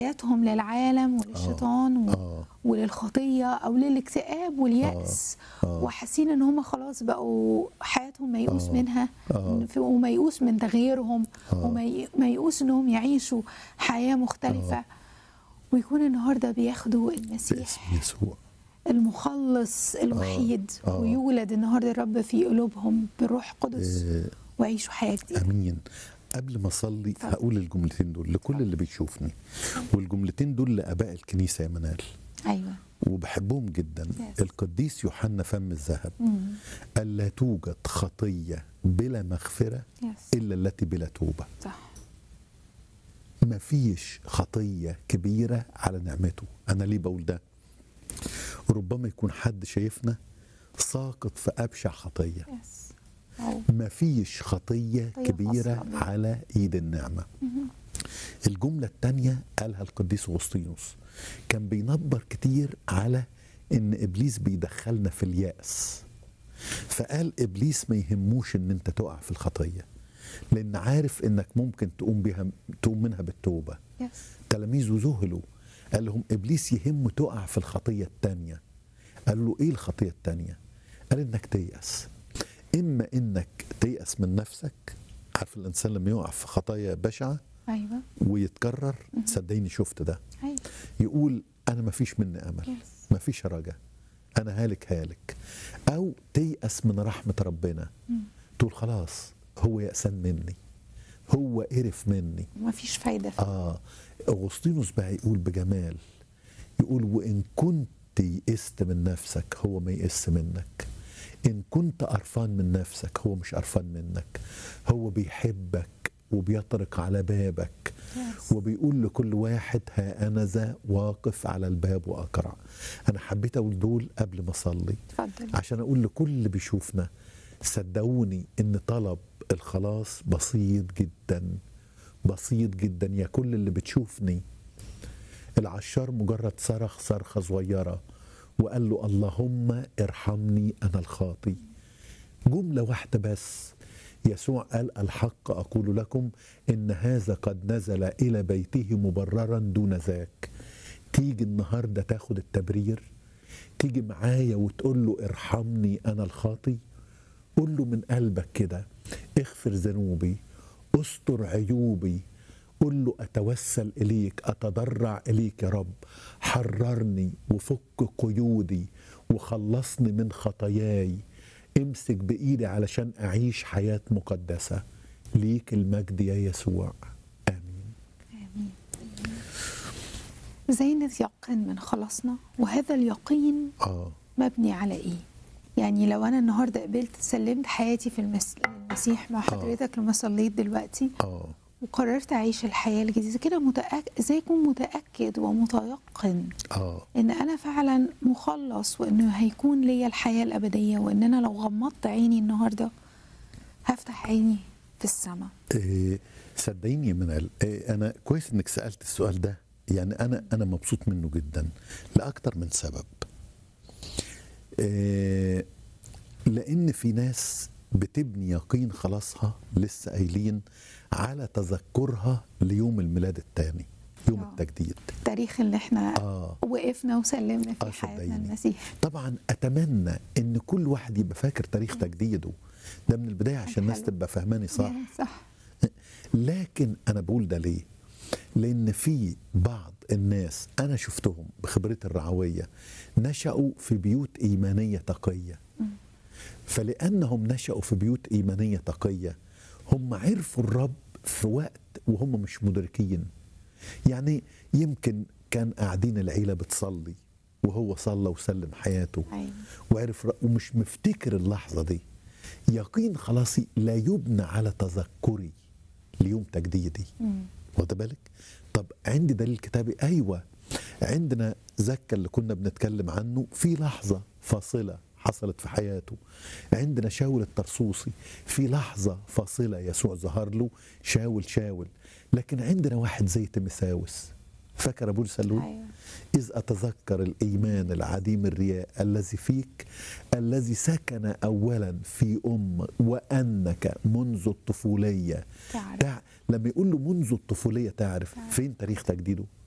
حياتهم للعالم وللشيطان و... اه وللخطيه او للاكتئاب والياس آه. وحاسين ان هم خلاص بقوا حياتهم ميؤوس آه. منها آه. ف- وميؤوس من تغييرهم آه. وميؤوس انهم يعيشوا حياه مختلفه ويكون النهارده بياخدوا المسيح باسم يسوع المخلص الوحيد آه. ويولد النهارده الرب في قلوبهم بالروح القدس آه، ويعيشوا حياه جديده امين قبل ما اصلي اتفضل. هقول الجملتين دول لكل اللي بيشوفني والجملتين دول لاباء الكنيسه يا منال ايوه وبحبهم جدا Yes. القديس يوحنا فم الذهب مم. قال لا توجد خطيه بلا مغفره يس الا التي بلا توبه صح ما فيش خطيه كبيره على نعمته انا ليه بقول ده ربما يكون حد شايفنا ساقط في ابشع خطيه يس أو. ما فيش خطيه خطية كبيره خاصة بيه. على ايد النعمه الجمله الثانيه قالها القديس اغسطينوس كان بينبر كتير على ان ابليس بيدخلنا في الياس فقال ابليس ما يهموش ان انت تقع في الخطيه لان عارف انك ممكن تقوم بها تقوم منها بالتوبه يس تلاميذه ذهلوا قال لهم ابليس يهمه تقع في الخطيه الثانيه قال له ايه الخطيه الثانيه قال انك تيأس اما انك تيأس من نفسك عارف الانسان لما يقع في خطايا بشعه ايوه ويتكرر صدقيني شفت ده ايوه يقول انا ما فيش مني امل يس ما فيش رجا انا هالك هالك او تيأس من رحمه ربنا تقول خلاص هو يأسان مني هو قرف مني ما فيش فايده فيه اه اغسطينوس بقى يقول بجمال يقول وان كنت يئست من نفسك هو ما يئس منك ان كنت قرفان من نفسك هو مش قرفان منك هو بيحبك وبيطرق على بابك يس. وبيقول لكل واحد ها انا ذا واقف على الباب واقرع انا حبيت اقول دول قبل ما اصلي اتفضل عشان اقول لكل اللي بيشوفنا صدقوني ان طلب الخلاص بسيط جدا بسيط جدا يا كل اللي بتشوفني العشار مجرد صرخ صرخه صغيره وقال له اللهم ارحمني انا الخاطي جمله واحده بس يسوع قال الحق اقول لكم ان هذا قد نزل الى بيته مبررا دون ذاك تيجي النهارده تاخد التبرير تيجي معايا وتقول له ارحمني انا الخاطي قول له من قلبك كده اغفر ذنوبي استر عيوبي قل له اتوسل اليك اتضرع اليك يا رب حررني وفك قيودي وخلصني من خطاياي امسك بايدي علشان اعيش حياه مقدسه ليك المجد يا يسوع امين امين زي نتيقن من خلاصنا وهذا اليقين اه مبني على ايه يعني لو انا النهارده قبلت سلمت حياتي في المس... المسيح مع حضرتك لما صليت دلوقتي اه وقررت اعيش الحياه الجديده كده متأكد ازاي اكون متاكد ومتيقن اه ان انا فعلا مخلص وانه هيكون ليا الحياه الابديه وان انا لو غمضت عيني النهارده هفتح عيني في السماء إيه صدقيني يا منال إيه انا كويس انك سالت السؤال ده يعني انا انا مبسوط منه جدا لاكتر من سبب إيه لان في ناس بتبني يقين خلاصها لسه قايلين على تذكرها ليوم الميلاد الثاني يوم آه. التجديد التاريخ اللي احنا اه وقفنا وسلمنا في آه، حياتنا صدقيني. المسيح طبعا اتمنى ان كل واحد يبقى فاكر تاريخ تجديده ده من البدايه عشان الناس حلو. تبقى فهماني صح صح لكن انا بقول ده ليه لان في بعض الناس انا شفتهم بخبرتي الرعويه نشأوا في بيوت ايمانيه تقيه فلانهم نشأوا في بيوت ايمانيه تقيه هم عرفوا الرب في وقت وهم مش مدركين يعني يمكن كان قاعدين العيله بتصلي وهو صلى وسلم حياته ايوه وعرف ر- ومش مفتكر اللحظة دي يقين خلاصي لا يبنى على تذكري ليوم تجديدي مم. واخد بالك طب عندي دليل كتابي ايوه عندنا زكا اللي كنا بنتكلم عنه في لحظة فاصلة حصلت في حياته عندنا شاول الطرسوسي في لحظة فاصلة يسوع ظهر له شاول شاول لكن عندنا واحد زي تيمساوس فاكر ابو سلول ايوه إذ أتذكر الإيمان العديم الرياء الذي فيك الذي سكن أولا في أم وأنك منذ الطفولية تعرف تع... لما يقول له منذ الطفولية تعرف تعرف. فين تاريخ تجديده